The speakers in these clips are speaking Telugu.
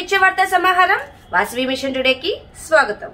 నిత్య వార్తా సమాహారం వాసవి మిషన్ టుడేకి స్వాగతం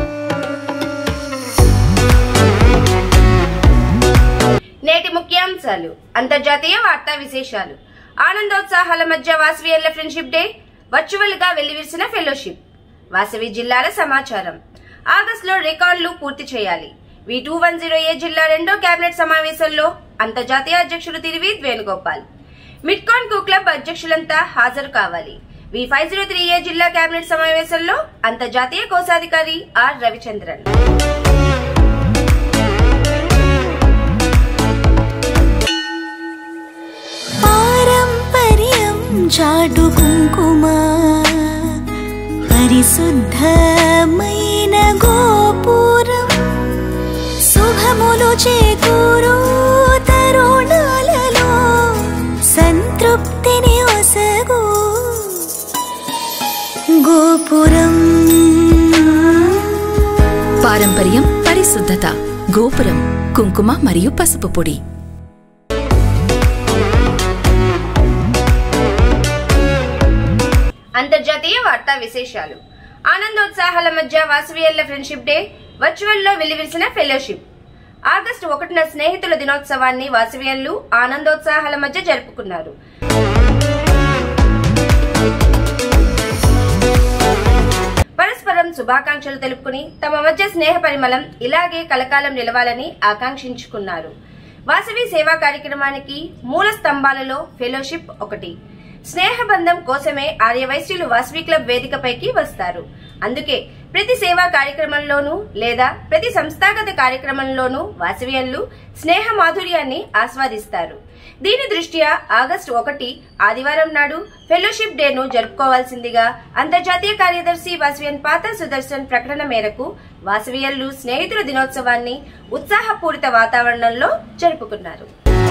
నేటి ముఖ్యాంశాలు అంతర్జాతీయ వార్తా విశేషాలు ఆనందోత్సాహాల మధ్య వాసవి ఎల్ల ఫ్రెండ్షిప్ డే వర్చువల్ గా వెల్లివిరిసిన ఫెలోషిప్ వాసవి జిల్లాల సమాచారం ఆగస్టులో రికార్డులు పూర్తి చేయాలి V two one zero A జిల్లా రెండో కేబినెట్ సమావేశంలో అంతర్జాతీయ అధ్యక్షుడు తిరివీద్ వేణుగోపాల్ మిట్కాన్ కు క్లబ్ అధ్యక్షులంతా హాజరు కావాలి V five zero three A జిల్లా కేబినెట్ సమావేశంలో అంతర్జాతీయ కోశాధికారి ఆర్ రవిచంద్రన్ పారంపర్యం చాటు కుంకుమ పరిశుద్ధమైన గోపురం శుభములు చేకూరు తరుణాలలో సంతృప్తిని ఒసగు గోపురం పారంపర్యం పరిశుద్ధత గోపురం కుంకుమ మరియు పసుపు పొడి అంతర్జాతీయ వార్తా విశేషాలు ఆనందోత్సాహాల మధ్య వాసవియల్ల ఫ్రెండ్షిప్ డే వర్చువల్ లో వెల్లివిరిసిన ఫెలోషిప్ ఆగస్టు ఒకటిన స్నేహితుల దినోత్సవాన్ని వాసవియన్లు ఆనందోత్సాహాల మధ్య జరుపుకున్నారు పరస్పరం శుభాకాంక్షలు తెలుపుకుని తమ మధ్య స్నేహ పరిమళం ఇలాగే కలకాలం నిలవాలని ఆకాంక్షించుకున్నారు వాసవి సేవా కార్యక్రమానికి మూల స్తంభాలలో ఫెలోషిప్ ఒకటి స్నేహబంధం కోసమే ఆర్యవైశ్యులు వాసవి క్లబ్ వేదికపైకి వస్తారు అందుకే ప్రతి సేవా కార్యక్రమంలోనూ లేదా ప్రతి సంస్థాగత కార్యక్రమంలోనూ వాసవియన్లు స్నేహ మాధుర్యాన్ని ఆస్వాదిస్తారు దీని దృష్ట్యా ఆగస్టు ఒకటి ఆదివారం నాడు ఫెలోషిప్ డేను జరుపుకోవాల్సిందిగా అంతర్జాతీయ కార్యదర్శి వాసవియన్ పాత సుదర్శన్ ప్రకటన మేరకు వాసవియన్లు స్నేహితుల దినోత్సవాన్ని ఉత్సాహపూరిత వాతావరణంలో జరుపుకున్నారు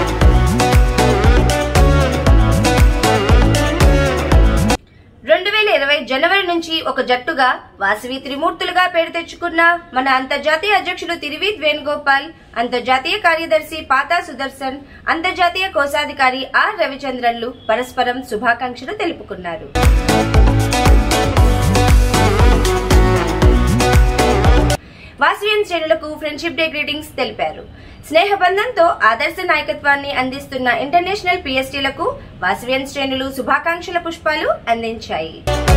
రెండు వేల ఇరవై జనవరి నుంచి ఒక జట్టుగా వాసవి త్రిమూర్తులుగా పేరు తెచ్చుకున్న మన అంతర్జాతీయ అధ్యక్షులు తిరువీద్ వేణుగోపాల్ అంతర్జాతీయ కార్యదర్శి పాతా సుదర్శన్ అంతర్జాతీయ కోశాధికారి ఆర్ రవిచంద్రన్లు పరస్పరం శుభాకాంక్షలు తెలుపుకున్నారు వాసవియన్ శ్రేణులకు ఫ్రెండ్షిప్ డే గ్రీటింగ్స్ తెలిపారు స్నేహబంధంతో ఆదర్శ నాయకత్వాన్ని అందిస్తున్న ఇంటర్నేషనల్ పిఎస్టీలకు వాసవియన్ శ్రేణులు శుభాకాంక్షల పుష్పాలు అందించాయి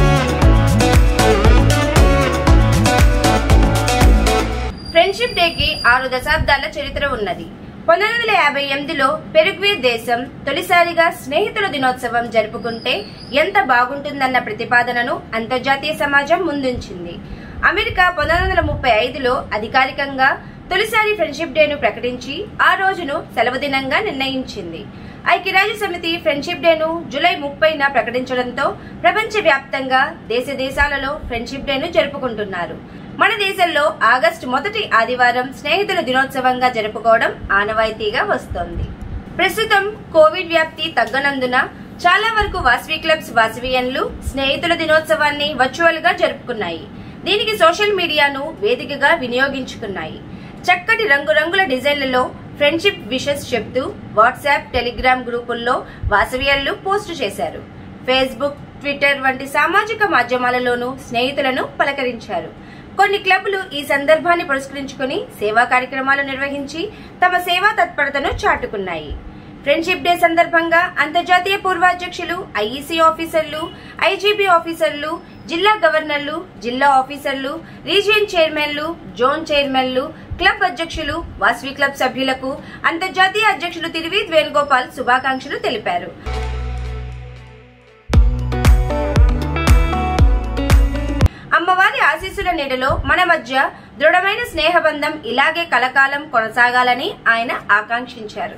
ఫ్రెండ్షిప్ డేకి ఆరు దశాబ్దాల చరిత్ర ఉన్నది పంతొమ్మిది వందల యాభై ఎనిమిదిలో పెరుగ్వే దేశం తొలిసారిగా స్నేహితుల దినోత్సవం జరుపుకుంటే ఎంత బాగుంటుందన్న ప్రతిపాదనను అంతర్జాతీయ సమాజం ముందుంచింది అమెరికా పంతొమ్మిది వందల ముప్పై ఐదులో అధికారికంగా తొలిసారి ఫ్రెండ్షిప్ డేను ప్రకటించి ఆ రోజును సెలవు దినంగా నిర్ణయించింది ఐక్యరాజ్య సమితి ఫ్రెండ్షిప్ డేను జూలై ముప్పైన ప్రకటించడంతో ప్రపంచ వ్యాప్తంగా దేశ దేశాలలో ఫ్రెండ్షిప్ డేను జరుపుకుంటున్నారు మన దేశంలో ఆగస్టు మొదటి ఆదివారం స్నేహితుల దినోత్సవంగా జరుపుకోవడం ఆనవాయితీగా వస్తోంది ప్రస్తుతం కోవిడ్ వ్యాప్తి తగ్గనందున చాలా వరకు వాసవి క్లబ్స్ వాసవియన్లు స్నేహితుల దినోత్సవాన్ని వర్చువల్ గా జరుపుకున్నాయి దీనికి సోషల్ మీడియాను వేదికగా వినియోగించుకున్నాయి చక్కటి రంగురంగుల డిజైన్లలో ఫ్రెండ్షిప్ విషెస్ చెప్తూ వాట్సాప్ టెలిగ్రామ్ గ్రూపుల్లో వాసవియన్లు పోస్టు చేశారు ఫేస్బుక్ ట్విట్టర్ వంటి సామాజిక మాధ్యమాలలోనూ స్నేహితులను పలకరించారు కొన్ని క్లబ్లు ఈ సందర్భాన్ని పురస్కరించుకుని సేవా కార్యక్రమాలు నిర్వహించి తమ సేవా తత్పరతను చాటుకున్నాయి ఫ్రెండ్షిప్ డే సందర్భంగా అంతర్జాతీయ పూర్వాధ్యక్షులు ఐఈసీ ఆఫీసర్లు ఐజీబీ ఆఫీసర్లు జిల్లా గవర్నర్లు జిల్లా ఆఫీసర్లు రీజియన్ చైర్మన్లు జోన్ చైర్మన్లు క్లబ్ అధ్యక్షులు వాస్వి క్లబ్ సభ్యులకు అంతర్జాతీయ అధ్యక్షులు తిరువీద్ వేణుగోపాల్ శుభాకాంక్షలు తెలిపారు అమ్మవారి ఆశీస్సుల నీడలో మన మధ్య దృఢమైన స్నేహబంధం ఇలాగే కలకాలం కొనసాగాలని ఆయన ఆకాంక్షించారు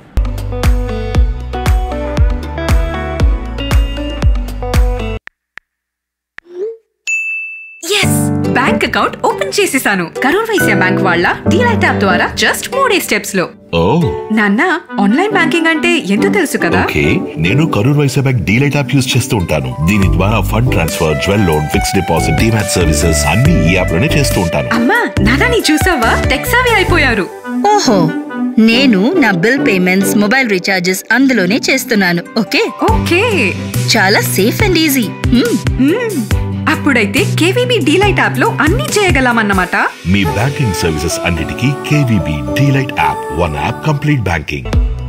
ఎస్ బ్యాంక్ అకౌంట్ ఓపెన్ చేసేసాను కరూర్ వైశ్య బ్యాంక్ వాళ్ళ డీలైట్ యాప్ ద్వారా జస్ట్ మూడే స్టెప్స్ లో ఓ నాన్న ఆన్లైన్ బ్యాంకింగ్ అంటే ఎంతో తెలుసు కదా ఓకే నేను Karur Vysya bank DeLight app use చేస్తూ ఉంటాను దీని ద్వారా fund transfer jewel loan fixed deposit demat services అన్ని ఈ యాప్ లోనే చేస్తూ ఉంటాను అమ్మా నాన్న నీ చూసావా టెక్సావి అయిపోయారు ఓహో నేను నా బిల్ పేమెంట్స్ మొబైల్ రీఛార్జెస్ అందులోనే చేస్తున్నాను ఓకే ఓకే చాలా safe and easy hmm. Hmm. అప్పుడైతే కేవీబీ డీలైట్ యాప్ లో అన్ని చేయగలమన్నమాట మీ బ్యాంకింగ్ సర్వీసెస్ అన్నిటికీ KVB DeLight app one app complete banking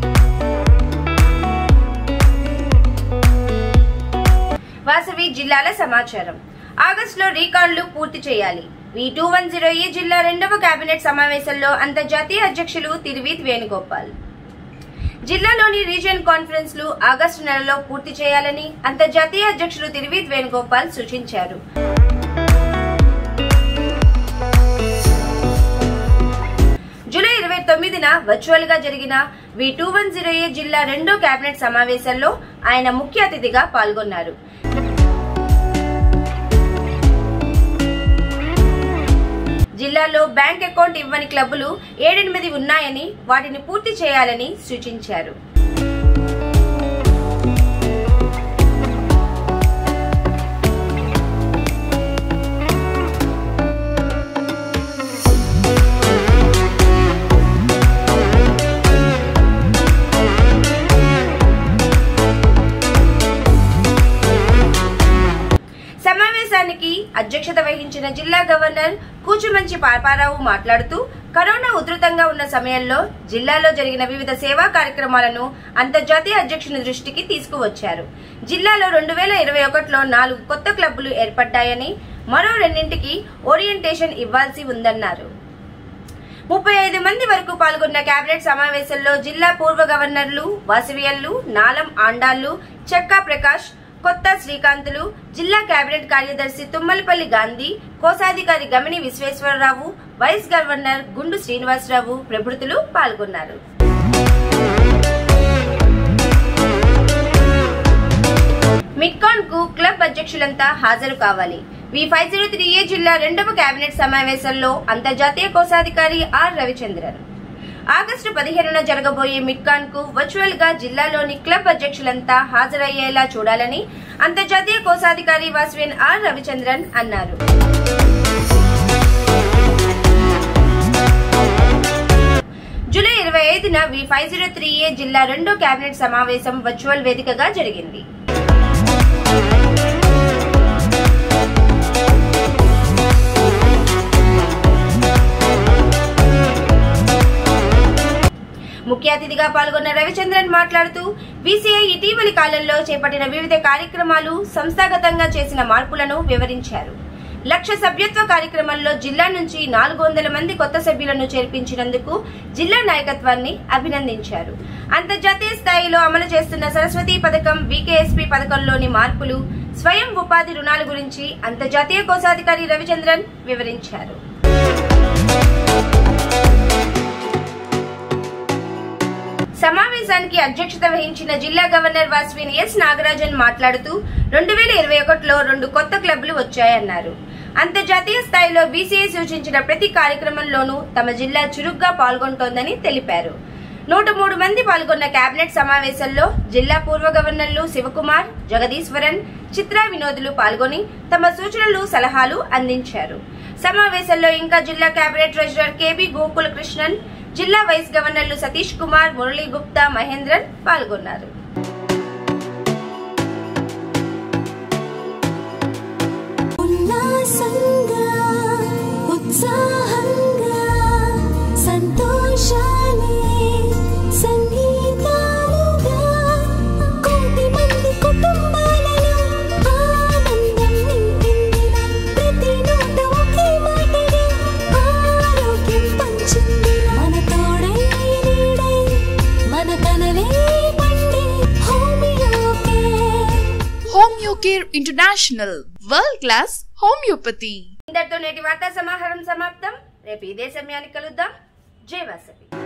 Vasavi జిల్లాల సమాచారం ఆగస్టులో రీకార్డులు పూర్తి చేయాలి వి టూ వన్ జీరో ఈ జిల్లా రెండవ కేబినెట్ సమావేశంలో అంతర్జాతీయ అధ్యక్షులు తిరువీత్ వేణుగోపాల్ జిల్లాలోని రీజియన్ కాన్ఫరెన్స్ లు ఆగస్టు నెలలో పూర్తి చేయాలని అంతర్జాతీయ అధ్యక్షులు తిరువీత్ వేణుగోపాల్ సూచించారు జూలై ఇరవై తొమ్మిదిన వర్చువల్ గా జరిగిన V two one zero A జిల్లా రెండో కేబినెట్ సమావేశంలో ఆయన ముఖ్య అతిథిగా పాల్గొన్నారు జిల్లాలో బ్యాంక్ అకౌంట్ ఇవ్వని క్లబ్బులు ఏడెనిమిది ఉన్నాయని వాటిని పూర్తి చేయాలని సూచించారు సమావేశానికి అధ్యక్షత వహించిన జిల్లా గవర్నర్ కూచుమంచి పాపారావు మాట్లాడుతూ కరోనా ఉధృతంగా ఉన్న సమయంలో జిల్లాలో జరిగిన వివిధ సేవా కార్యక్రమాలను అంతర్జాతీయ అధ్యక్షుని దృష్టికి తీసుకువచ్చారు జిల్లాలో రెండు వేల ఇరవై ఒకటిలో నాలుగు కొత్త క్లబ్బులు ఏర్పడ్డాయని మరో రెండింటికి ఓరియంటేషన్ ఇవ్వాల్సి ఉందన్నారు ముప్పై ఐదు మంది వరకు పాల్గొన్న కేబినెట్ సమావేశంలో జిల్లా పూర్వ గవర్నర్లు వాసవియన్లు నాలం ఆండాళ్లు చెక్కా ప్రకాష్ కొత్త శ్రీకాంతులు జిల్లా కేబినెట్ కార్యదర్శి తుమ్మలపల్లి గాంధీ కోశాధికారి గమిని విశ్వేశ్వరరావు వైస్ గవర్నర్ గుండు శ్రీనివాసరావు ప్రభుతులు పాల్గొన్నారు మిట్కాన్ కు క్లబ్ అధ్యక్షులంతా హాజరు కావాలి V five zero three A జిల్లా రెండవ కేబినెట్ సమావేశంలో అంతర్జాతీయ కోశాధికారి ఆర్ రవిచంద్రన్ ఆగస్టు పదిహేనున జరగబోయే మిట్కాన్ కు వర్చువల్ గా జిల్లాలోని క్లబ్ అధ్యక్షులంతా హాజరయ్యేలా చూడాలని అంతర్జాతీయ కోశాధికారి వాస్విన్ ఆర్ రవిచంద్రన్ అన్నారు జూలై ఇరవై ఐదున V five zero three A జిల్లా రెండో కేబినెట్ సమావేశం వర్చువల్ వేదికగా జరిగింది ముఖ్య అతిథిగా పాల్గొన్న రవిచంద్రన్ మాట్లాడుతూ బీసీఐ ఇటీవలి కాలంలో చేపట్టిన వివిధ కార్యక్రమాలు సంస్థాగతంగా చేసిన మార్పులను వివరించారు లక్ష సభ్యత్వ కార్యక్రమంలో జిల్లా నుంచి నాలుగు వందల మంది కొత్త సభ్యులను చేర్పించినందుకు జిల్లా నాయకత్వాన్ని అభినందించారు అంతర్జాతీయ స్థాయిలో అమలు చేస్తున్న సరస్వతి పథకం వికేఎస్పీ పథకంలోని మార్పులు స్వయం ఉపాధి రుణాల గురించి అంతర్జాతీయ కోశాధికారి రవిచంద్రన్ వివరించారు సమావేశానికి అధ్యక్షత వహించిన జిల్లా గవర్నర్ వాస్విన్ ఎస్ నాగరాజన్ మాట్లాడుతూ రెండు వేల ఇరవై ఒకటిలో రెండు కొత్త క్లబ్లు వచ్చాయన్నారు అంతర్జాతీయ స్థాయిలో బీసీఐ సూచించిన ప్రతి కార్యక్రమంలోనూ తమ జిల్లా చురుగ్గా పాల్గొంటోందని తెలిపారు నూట మూడు మంది పాల్గొన్న కేబినెట్ సమావేశంలో జిల్లా పూర్వ గవర్నర్లు శివకుమార్ జగదీశ్వరన్ చిత్రా వినోదులు పాల్గొని తమ సూచనలు సలహాలు అందించారు సమావేశంలో ఇంకా జిల్లా cabinet treasurer K B Gokula Krishnan జిల్లా వైస్ గవర్నర్లు సతీష్ కుమార్ మురళీ గుప్తా మహేంద్రన్ పాల్గొన్నారు ఉల్లాసంగా ఉత్సాహంగా సంతోషాలే సంగీతాలుగా కోటి మంది కుటుంబాలలో ఆనందం నింపిందిరా ప్రతి నోట ఒకే మాటగా ఆరోగ్యం పంచిందిరా మన తోడై నీడై మన కలలే పండే హోమియోకే homeocare international world class homeopathy ఇంతటితో నేటి వార్తా సమాహారం సమాప్తం రేపు ఇదే సమయానికి కలుద్దాం జై వాసవి